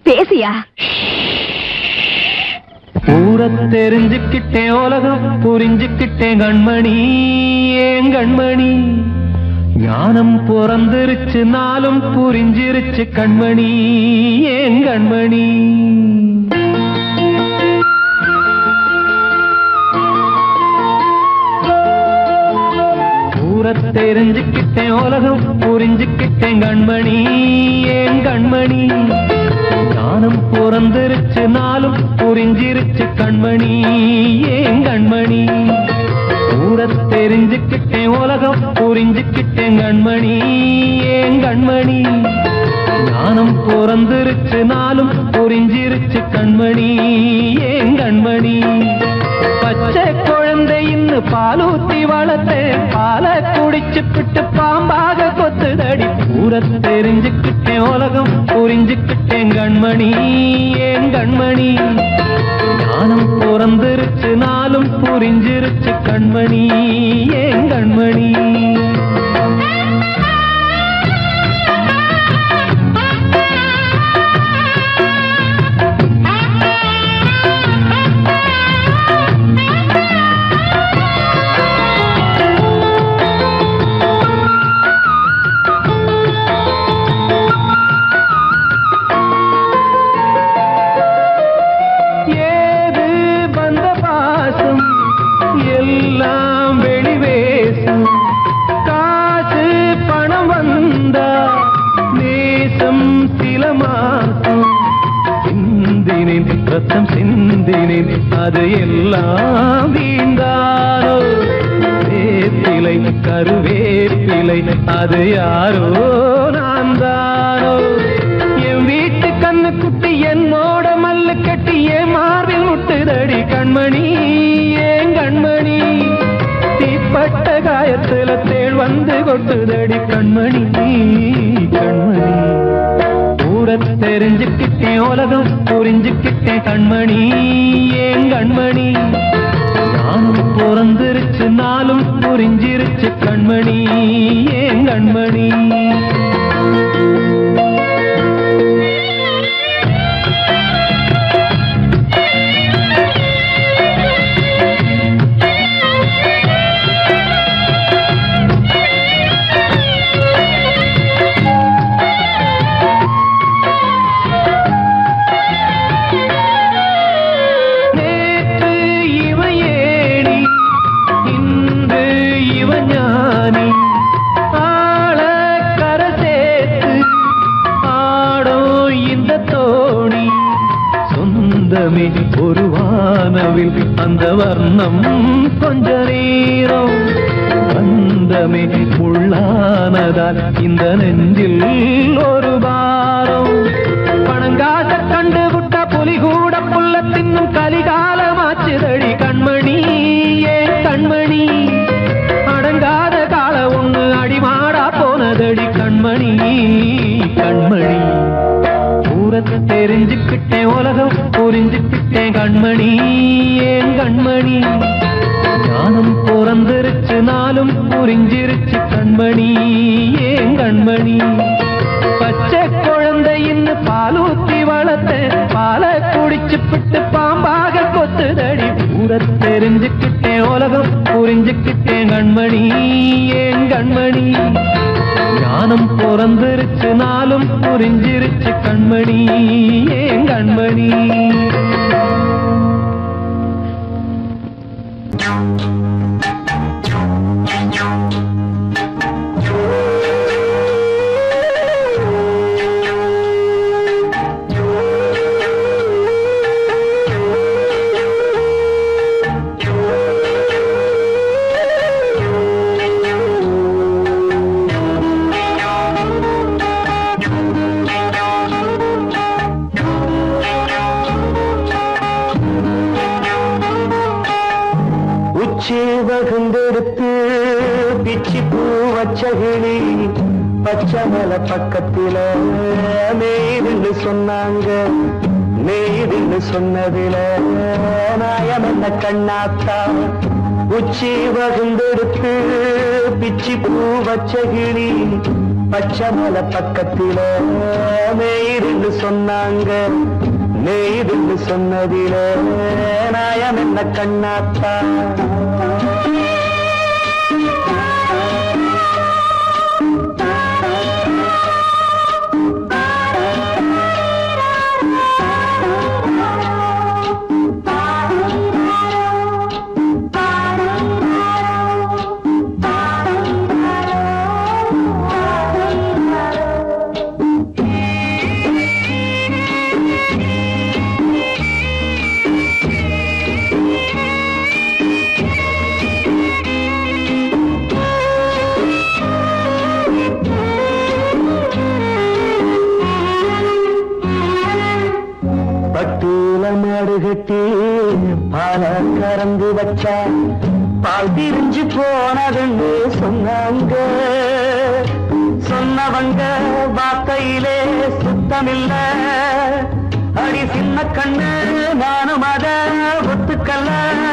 பேசியா ஊர தெரிஞ்சுக்கிட்டேன் உலகம் புரிஞ்சுக்கிட்டேன் கண்மணி ஏன் கண்மணி ஞானம் பிறந்திருச்சு நாளும் புரிஞ்சிருச்சு கண்மணி ஏன் கண்மணி ஊர தெரிஞ்சுக்கிட்டேன் உலகம் புரிஞ்சுக்கிட்டேன் கண்மணி ஏன் கண்மணி ஞானம் பிறந்திருச்சு நாளும் புரிஞ்சிருச்சு கண்மணி ஏன் கண்மணி ஊர தெரிஞ்சுக்கிட்டேன் உலகம் புரிஞ்சுக்கிட்டேன் கண்மணி ஏன் கண்மணி ஞானம் பிறந்திருச்சு நாளும் புரிஞ்சிருச்சு கண்மணி ஏன் கண்மணி பச்சை குழந்தை இன்னும் பாலூத்தி வளர்த்தேன் பாலை குடிச்சு பிட்டு பாம்பாக கொத்துதடி ஊர தெரிஞ்சுக்கிட்டேன் உலகம் புரிஞ்சுக்கிட்டேன் கண்மணி ஏன் கண்மணி ஞானம் பிறந்திருச்சு நாளும் புரிஞ்சிருச்சு கண்மணி ஏன் கண்மணி ஏது வந்த பாசம் எல்லாம் வெளிவேசம் காசு பணம் வந்தா நேசம் சில மாசம் சிந்தினேன் ரத்தம் சிந்தினேன் அது எல்லாம் வீண்டாரோ வேப்பிலை கருவேப்பிலை அது யாரோ நான் தானோ என் வீட்டு கண்ணு குட்டி என்னோட மல்லு கட்டி என் மார்பில் முட்டுதடி கண்மணி ஏன் கண்மணி தீப்பட்ட காயத்துல தேள் வந்து கொட்டுதடி கண்மணி கண்மணி ஊர தெரிஞ்சுக்கிட்டேன் உலகம் புரிஞ்சுக்கிட்டேன் கண்மணி ஏன் கண்மணி நானும் பிறந்திருச்சு நாளும் புரிஞ்சிருச்சு கண்மணி ஏன் கண்மணி நேற்று இவன் ஏணி இன்று இவன் ஞானி ஆள கரை சேர்த்து ஆடும் இந்த தோணி சொந்தமே ஒரு வானவில் அந்த வர்ணம் கொஞ்ச நேரம் பந்தமே முள்ளானதால் இந்த நெஞ்சில் ஒரு பாரம் பணங்காச கண்டு விட்ட புலி கூட புல்ல தின்னும் கலிகாலமாச்சுதடி கண்மணி ஏன் கண்மணி அடங்காத கால ஒண்ணு அடிமாடா போனதடி கண்மணி கண்மணி ஊரத்தை தெரிஞ்சுக்கிட்டேன் உலகம் புரிஞ்சுக்கிட்டேன் கண்மணி ஏன் கண்மணி ஞானம் பிறந்திருச்சு நாளும் புரிஞ்சிருச்சு கண்மணி ஏன் கண்மணி பச்சை குழந்தை இன்னும் பாலூத்தி வளர்த்தேன் பாலை குடிச்சு பிட்டு பாம்பாக கொத்துதடி ஊர தெரிஞ்சுக்கிட்டேன் உலகம் புரிஞ்சுக்கிட்டேன் கண்மணி ஏன் கண்மணி ஞானம் பிறந்திருச்சு நாளும் புரிஞ்சிருச்சு கண்மணி ஏன் கண்மணி உச்சி வகுந்தெடுத்து பிச்சி பூ வச்ச கிளி பச்சை மலை பக்கத்தில மேய்துன்னு சொன்னாங்க மேய்துன்னு சொன்னதில நாயம் என்ன கண்ணாத்தா உச்சி வகுந்தெடுத்து பிச்சி பூ வச்ச கிளி பச்சை மலை பக்கத்தில மேயிருந்து சொன்னாங்க மேயிருந்து சொன்னதில நாயம் என்ன கண்ணாத்தா பட்டியல மாடு கட்டி பால கறந்து வச்சா பால் பிரிஞ்சு போனதுன்னு சொன்னாங்க சொன்னவங்க வார்த்தையிலே சுத்தமில்ல அடி சின்ன கண்ணு நானும் அத ஒத்துக்கல்ல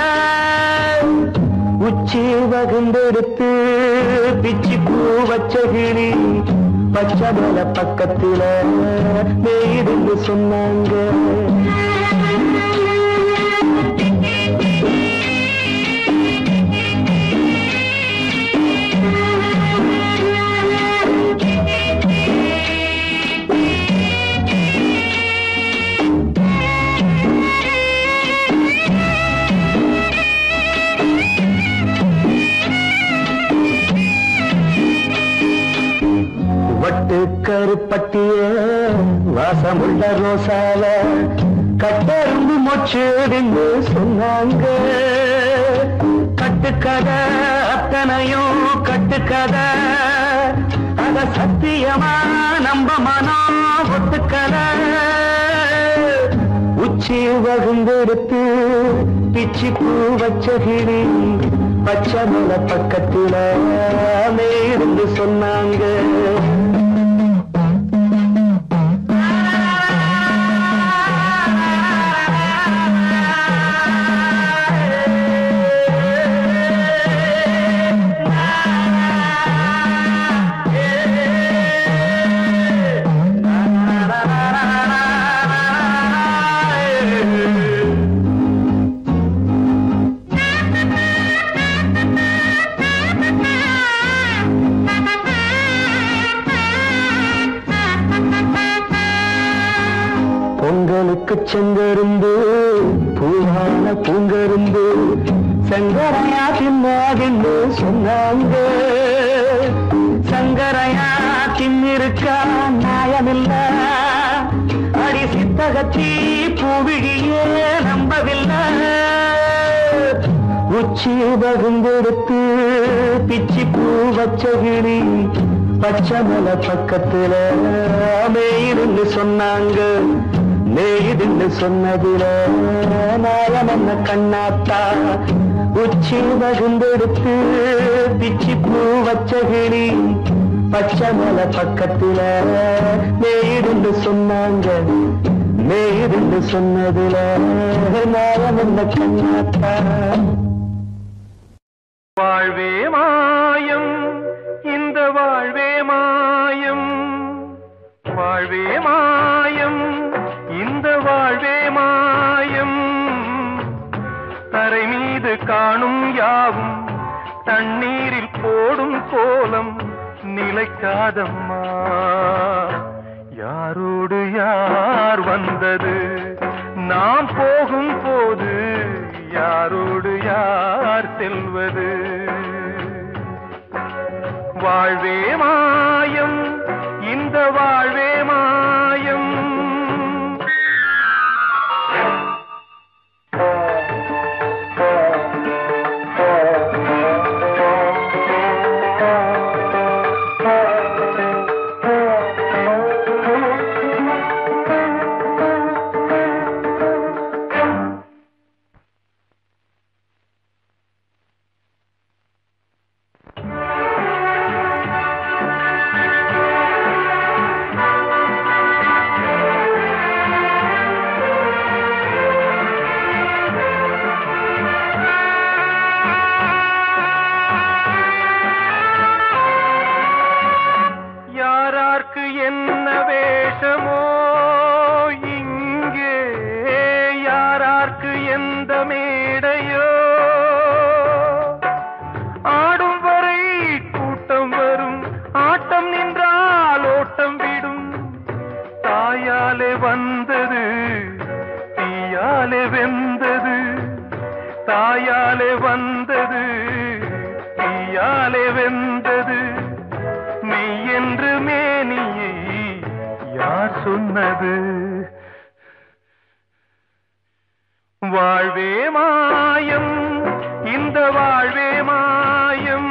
உச்சி வகுந்தெடுத்து பிச்சி பூ வச்ச கிளி பச்சை மலை பக்கத்தில மேயிருந்து சொன்னாங்க வட்டு கருப்பட்டிய வாசமுள்ள ரோசால கட்டருந்து மொச்சுடுன்னு சொன்னாங்க கட்டுக்கதை அத்தனையும் கட்டுக்கதை அத சத்தியமா நம்ப மனம் ஒத்துக்கதை உச்சி வகுந்தெடுத்து பிச்சி பூ வச்ச கிளி பச்சை மலை பக்கத்தில மேருந்து சொன்னாங்க பொங்கலுக்கு செங்கருந்து பூவான பூங்கருந்து சங்கரையா தின்னாகின்னு சொன்னாங்க சங்கரையா தின்னிருக்கா நியாயமில்ல அடி சித்தகத்தி பூவிழியே நம்பவில்லை உச்சி பகுந்தெடுத்து பிச்சி பூ வச்ச கிளி பச்சை மலை பக்கத்துல மேயிருந்து சொன்னாங்க மேயிருந்து சொன்னதுல நாயம் என்ன கண்ணாத்தா உச்சி பகுந்தெடுத்து பிச்சி பூ வச்ச கிளி பச்சை மலை பக்கத்துல மேயிருந்து சொன்னாங்க மேயிருந்து சொன்னதுல நாயம் என்ன கண்ணாத்தா வாழ்வே மாயம் இந்த வாழ்வே மாயம் வாழ்வே மாயம் இந்த வாழ்வே மாயம் தரை மீது காணும் யாவும் தண்ணீரில் போடும் கோலம் நிலைக்காதம்மா யாரோடு யார் வந்தது நாம் போகும் போது யாரோடு யார் செல்வது வாழ்வே மாயம் இந்த வாழ்வே மாயம் இந்த மேடையோ ஆடும் வரை கூட்டம் வரும் ஆட்டம் நின்றால் ஓட்டம் விடும் தாயாலே வந்தது தீயாலே வெந்தது தாயாலே வந்தது தீயாலே வெந்தது மெய் என்று மேனியை யார் சொன்னது வாழ்வே மாயம் இந்த வாழ்வே மாயம்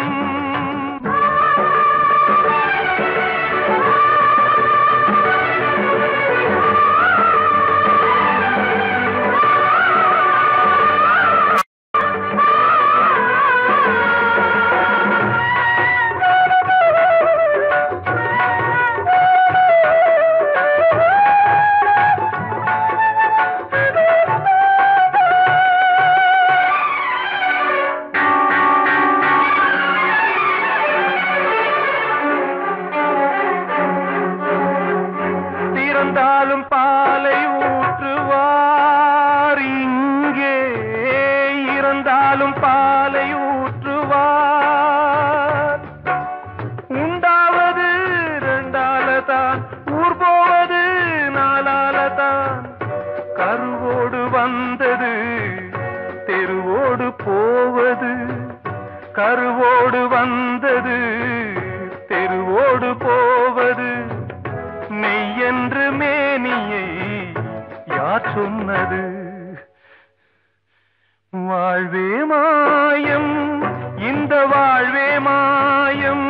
திறந்தாலும் பாலை ஊற்றுவார் இங்கே இறந்தாலும் பாலை ஊற்றுவார் உண்டாவது ரெண்டால தான் ஊர் போவது நாலால தான் கருவோடு வந்தது தெருவோடு போவது கருவோடு வந்தது தெருவோடு போவது மெய்யென்று மேனியை யார் சொன்னது வாழ்வே மாயம் இந்த வாழ்வே மாயம்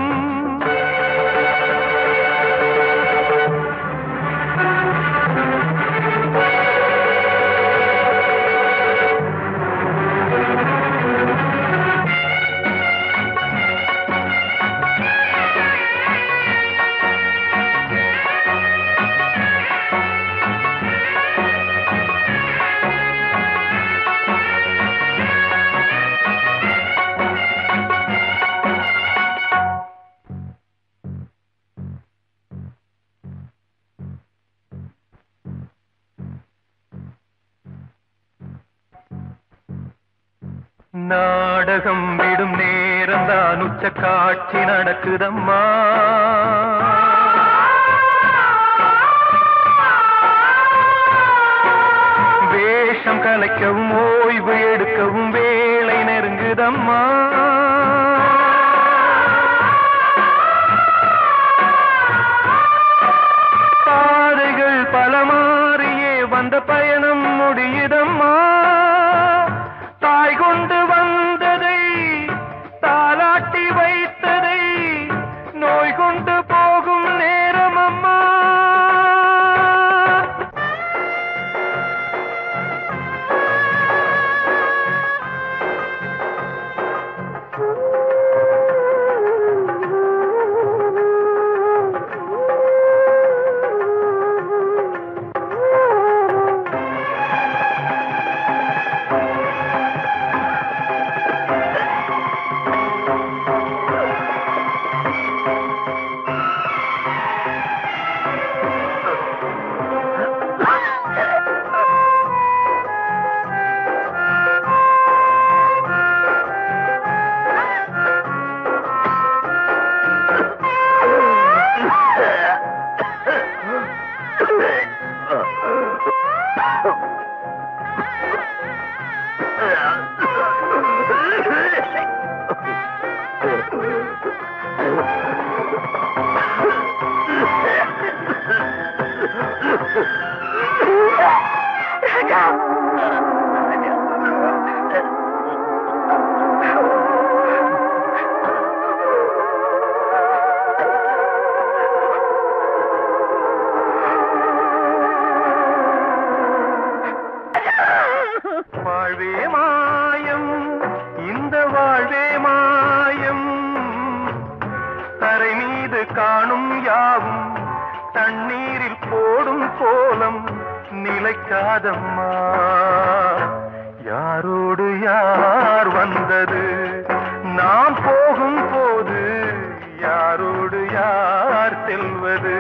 நாடகம் விடும் நேரம் தான் உச்ச காட்சி நடக்குதம்மா வேஷம் கலைக்கவும் ஓய்வு எடுக்கவும் வேலை நெருங்குதம்மா பாதைகள் பல மாறியே வந்த பயணம் முடியுதம்மா தாய் கொண்டு வந்ததை தாலாட்டி வைத்ததை நோய் கொண்டு போகும் நேரம் அம்மா வாழ்வே மாயம் இந்த வாழ்வே மாயம் தரை மீது காணும் யாவும் தண்ணீரில் போடும் கோலம் நிலைக்காதம்மா யாரோடு யார் வந்தது நாம் போகும் போது யாரோடு யார் செல்வது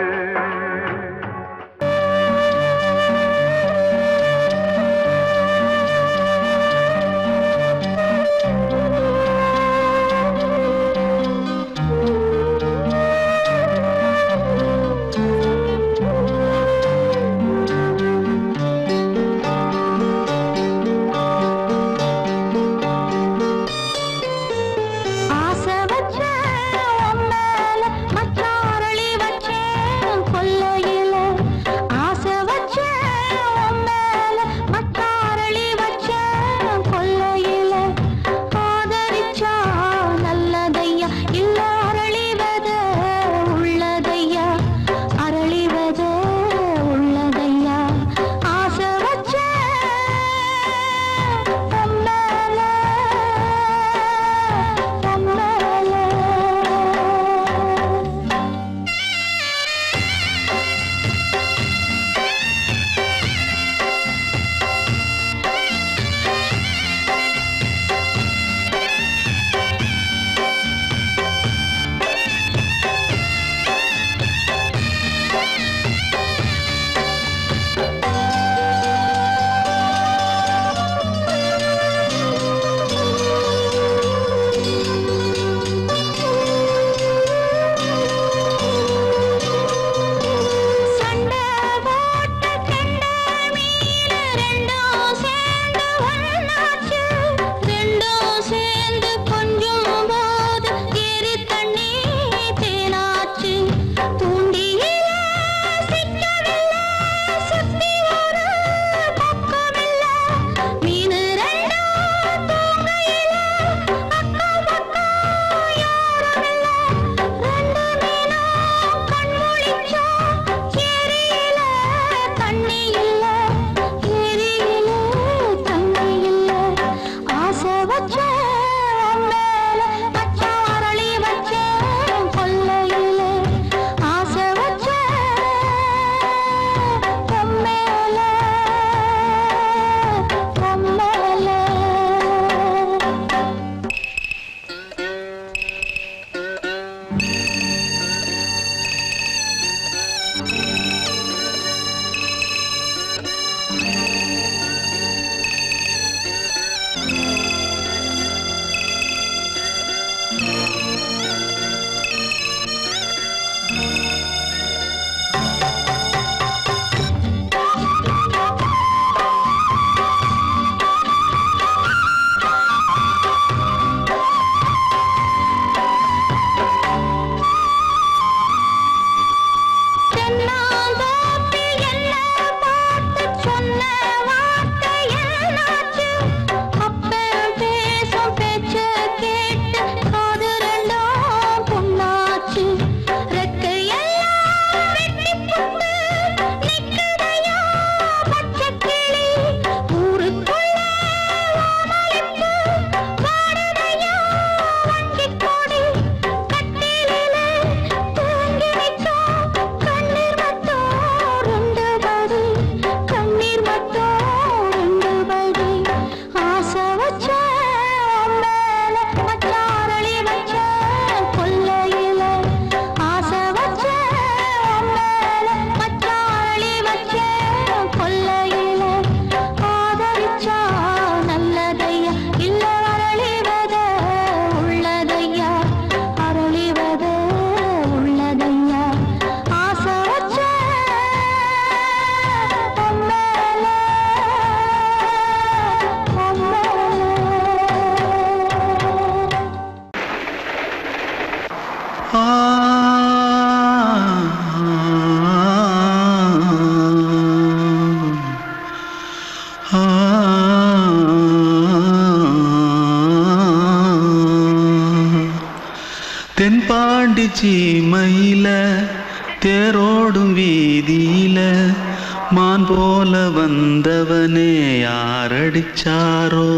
சீமையில தேரோடும் வீதியில மான் போல வந்தவனே யாரடிச்சாரோ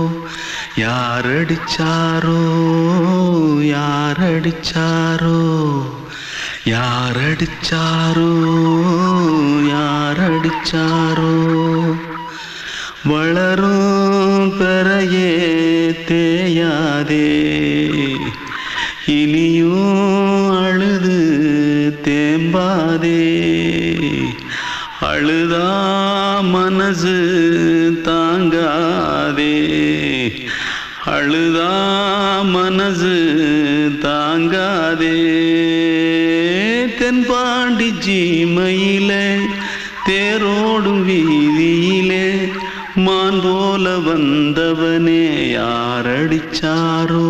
யாரடிச்சாரோ யாரடிச்சாரோ யாரடிச்சாரோ யாரடிச்சாரோ வளரும் பெறையே தேயாதே இனியும் அழுது தேம்பாதே அழுதா மனசு தாங்காதே அழுதா மனசு தாங்காதே தென்பாண்டி ஜீமையிலே தேரோடும் வீதியிலே மான் போல வந்தவனே யாரடிச்சாரோ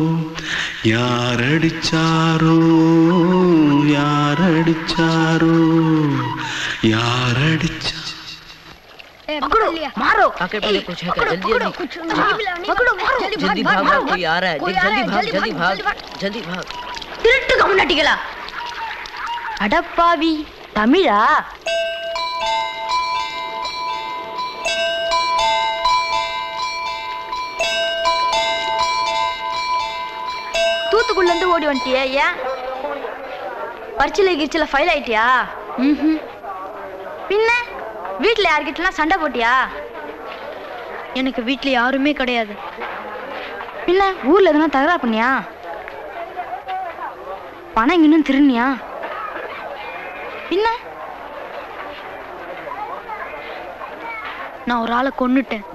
யாரடிச்சாரோ யாரடிச்சாரோ யாரடிச்சா पकड़ो मारो आके पहले कुछ है क्या? जल्दी जल्दी कुछ पकड़ो मारो जल्दी भाग भाग कोई आ रहा है कोई जल्दी आ रहा है, भाग जल्दी भाग भाग जल्दी भाग திருட்டு கம்முனாட்டிகளா அடப்பாவி தமிழா தூத்துக்குள்ள இருந்து ஓடி வந்துட்டியா ஏன் பரிச்சில கிரிச்சில ஃபைல் ஆயிட்டியா ம் பின்ன வீட்ல யார்கிட்டலாம் சண்டை போட்டியா எனக்கு வீட்ல யாருமே கிடையாது பின்ன ஊர்ல எதனா தகரா பண்ணியா பணம் இன்னும் திருநியா பின்ன நான் ஒரு ஆளை கொன்னுட்டேன்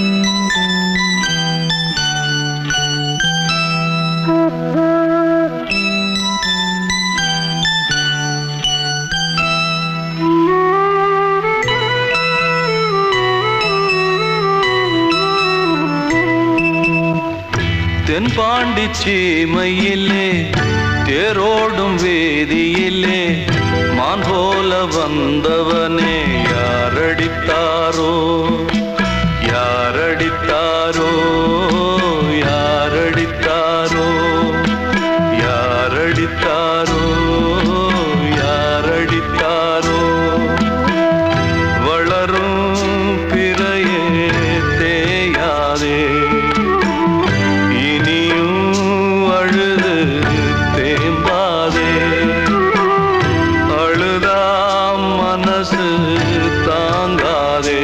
தென்பாண்டி சீமையிலே தேரோடும் வேதியிலே மான் போல வந்தவனே யாரடித்தாரோ யாரடித்தாரோ யாரடித்தாரோ யாரடித்தாரோ யாரடித்தாரோ வளரும் பிறையே தேயாதே இனியும் அழுது தேம்பாதே அழுதா மனசு தாங்காதே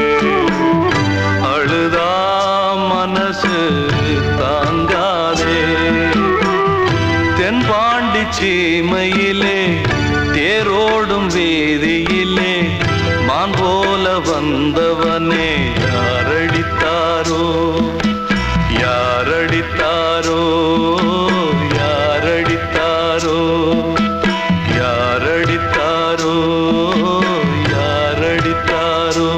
அழுதா மனசு தாங்காதே தென்பாண்டி சீமையிலே தேரோடும் வேதியிலே மான் போல வந்தவனே யாரடித்தாரோ யாரடித்தாரோ யாரடித்தாரோ யாரடித்தாரோ யாரடித்தாரோ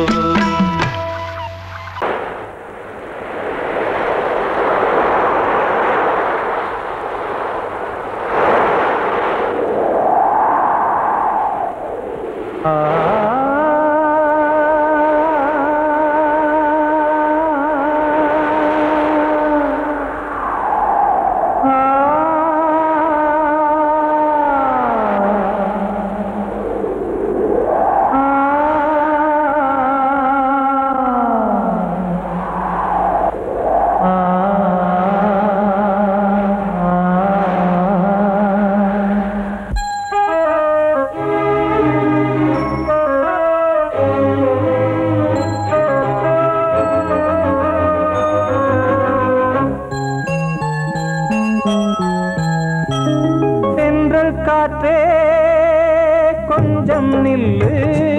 சென்றல் காற்றே கொஞ்சம் நில்லு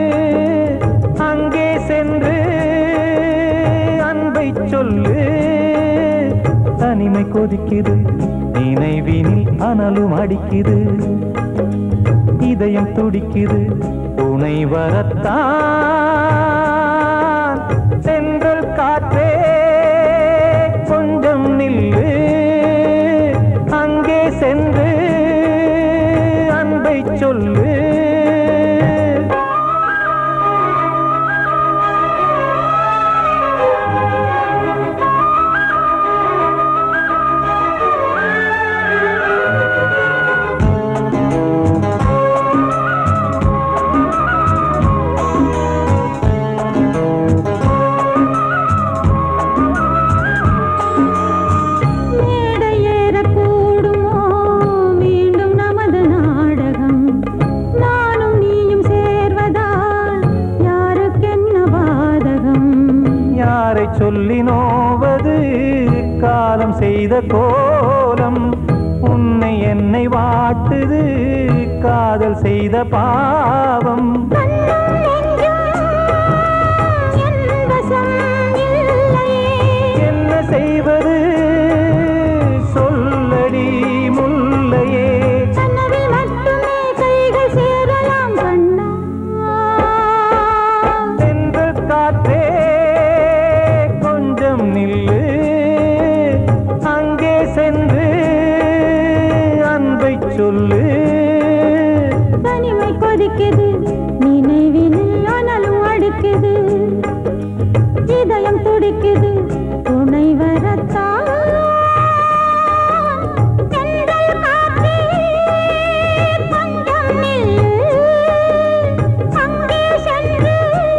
அங்கே சென்று அன்பை சொல்லு தனிமை கொதிக்குது நினைவினில் அனலும் அடிக்குது இதயம் துடிக்குது துணை வரத்தான் சென்றல் காற்றே கொஞ்சம் நில்லு அங்கே சென்று அன்பை சொல்லு யாரை சொல்லி நோவது காலம் செய்த கோலம் உன்னை என்னை வாட்டுது காதல் செய்த பாவம் என்ன செய்வது சொல்லடி முல்லையே சென்று காற்றே கொஞ்சம் நில்லு அங்கே சென்று அன்பை சொல்லு தனிமை கொதிக்குது நினைவினில் அனலும் அடுக்குது இதயம் துடிக்குது துணை வரத்தான் தென்றல் காற்றே, கொஞ்சம் நில்லு. அங்கே சென்று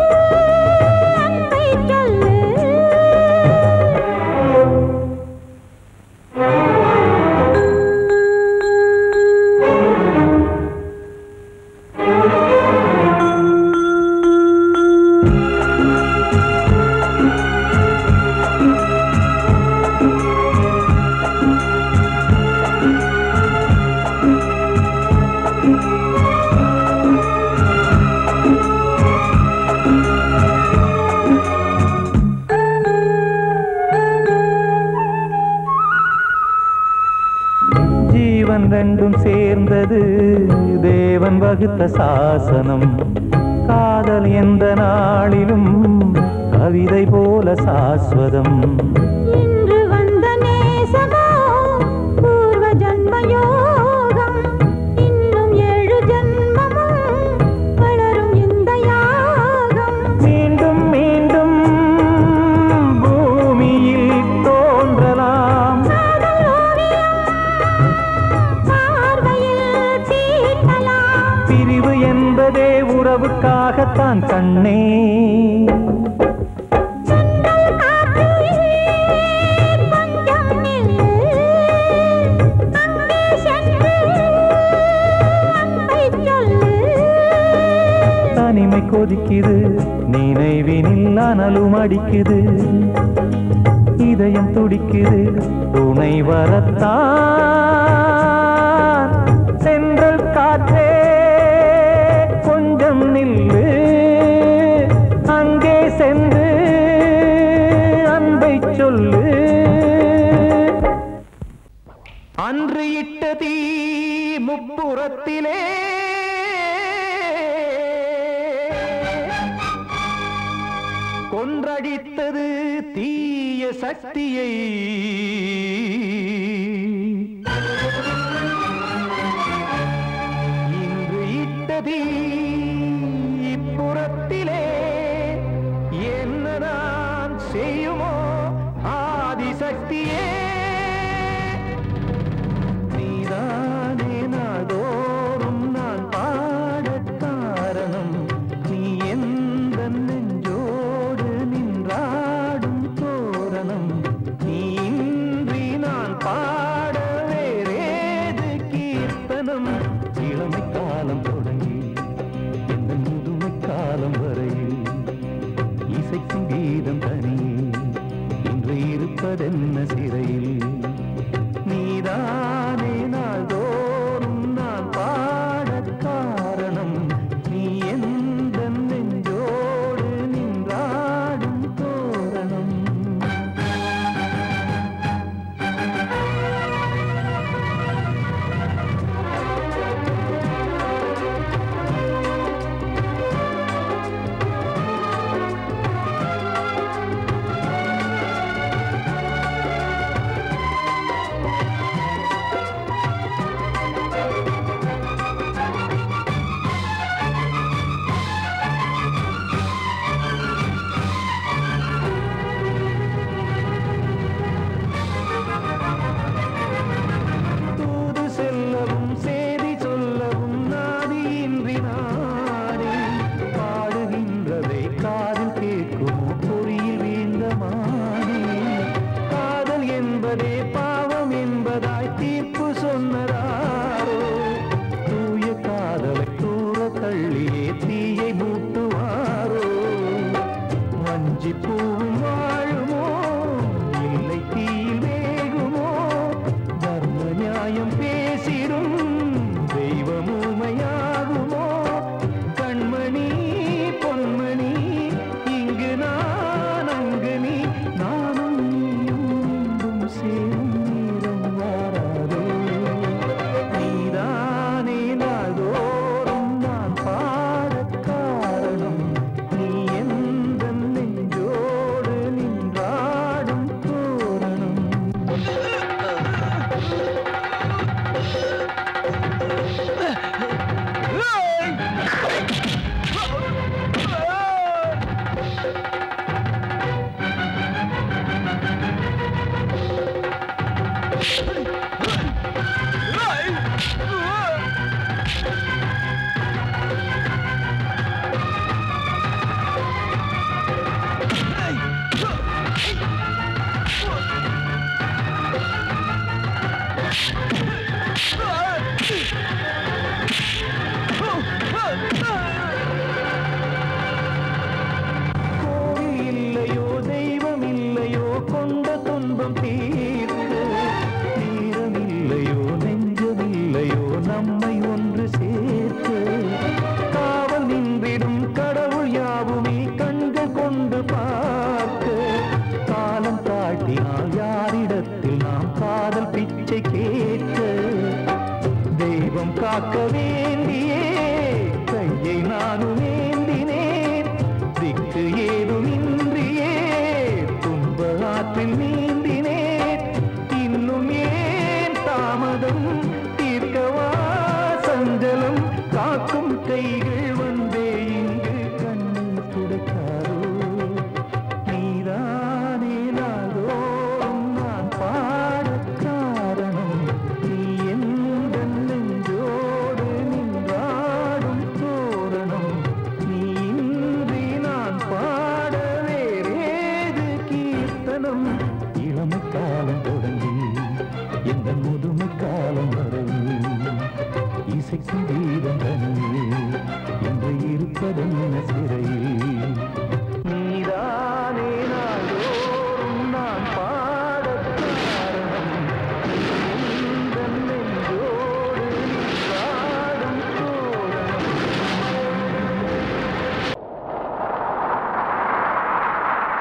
அன்பை சொல்லு ஜீவன் ரெண்டும் சேர்ந்தது தேவன் வகுத்த சாசனம் காதல் எந்த நாளிலும் கவிதை போல சாஸ்வதம் இன்று வந்த நேசமோ பூர்வ ஜன்ம யோகம் இன்னும் ஏழு ஜன்மமும் வளரும் இந்த யாகம் மீண்டும் மீண்டும் பூமியில் தோன்றலாம் காதல் ஓவியம் பார்வையில் தீட்டலாம் பிரிவு என்பதே உறவுக்காகத்தான் கண்ணே சென்றல் காற்றே கொஞ்சம் நில்லு அங்கே சென்று அன்பை சொல்லு தனிமை கொதிக்குது நினைவினில் அனலும் அடிக்குது இதயம் துடிக்குது துணை வரத்தான் சென்றல் காற்றே கொஞ்சம் நில்லு அங்கே சென்று அன்பை சொல்லு அன்று இட்ட தீ முப்புறத்திலே கொன்றடித்தது தீய சக்தியை இன்று இட்ட தீ இப்புறத்திலே என்ன நான் செய்யுமோ ஆதிசக்தியே நீதானே நாள்தோறும் நான் பாடக் காரணம் நீ எந்த நெஞ்சோடு நின்றாடும் தோரணம் நீ இன்றி நான் பாட வேறேது கீர்த்தனம் இளமை காலம் தொடங்கி எந்த முதுமை காலம் வரையில் இசைக்கும் கீதம் தனியே இன்று இருப்பதென்ன சிறையில் நீதானே நாள்தோறும் நான் பாடக் காரணம் நீ எந்த நெஞ்சோடு நின்றாடும் தோரணம் தூது செல்லவும் செய்தி சொல்லவும் நாதியின்றி நானே பாடுகின்றதை காதில் கேட்குமோ பொறியில் வீழ்ந்த மானே காதல் என்பதே பாவம் என்பதாய் தீர்ப்பு சொன்னதாரோ தூய காதலை தூர தள்ளியே தீயை மூட்டுவாரோ வஞ்சி பூவும் வாழும்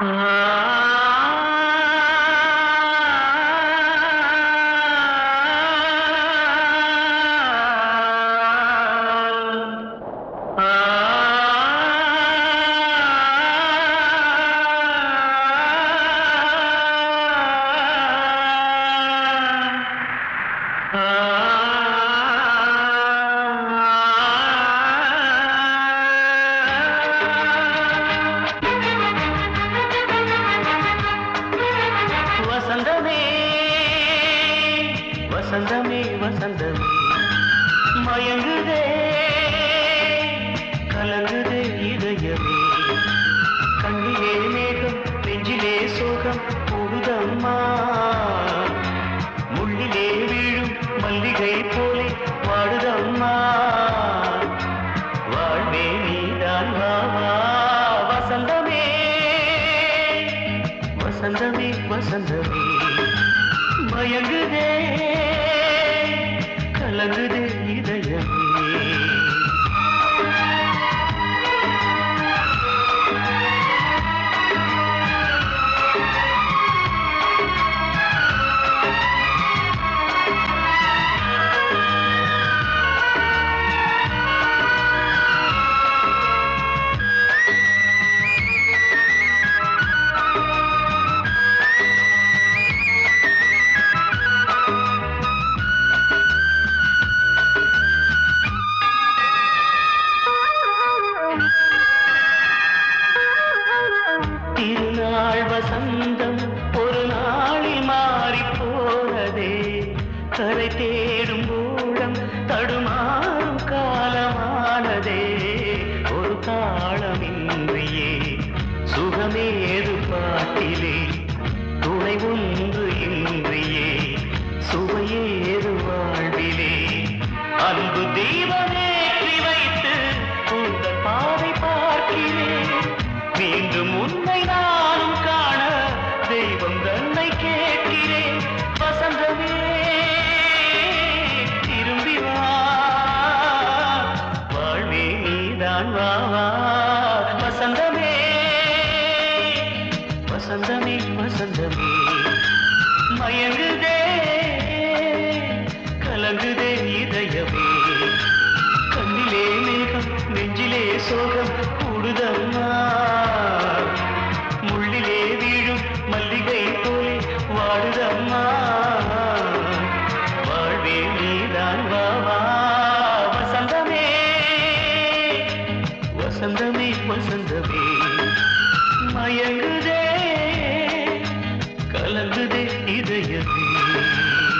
வசந்தமே வசந்தமே வசந்தமே மயங்குதே கலங்குதே இதயமே கண்ணிலே மேகம் நெஞ்சிலே சோகம் கூடுதம்மா முள்ளிலே வீழும் மல்லிகை போலே வாடுதம்மா வாழ்வே நீதான் வா வா வசந்தமே வசந்தமே வசந்தமே மயங்குதே கலங்குதே இதயமே திருநாள் வசந்தம் ஒரு நாளில் மாறி போனதே கரை தேடும் ஊழம் தடுமாறும் காலமானதே ஒரு தாளமின்றியே சுகமேது பாட்டிலே துணை ஒன்று இன்றியே சுவையேது வாழ்விலே அன்பு தீபமேற்றி வைத்து உங்கள் பாதை பார்க்கிறேன் மீண்டும் உன்னை நானும் காண தெய்வம் தன்னை கேட்கிறேன் வசந்தமே திரும்பி வா வாழ்வே நீதான் வா வா வசந்தமே வசந்தமே வசந்தமே மயங்குதே கலங்குதே இதயமே கண்ணிலே மேகம் நெஞ்சிலே சோகம் கூடுதம்மா முள்ளிலே வீழும் மல்லிகை போலே வாடுதம்மா வாழ்வே நீதான் வா வா வசந்தமே வசந்தமே வசந்தமே மயங்குதே கலங்குதே இதயமே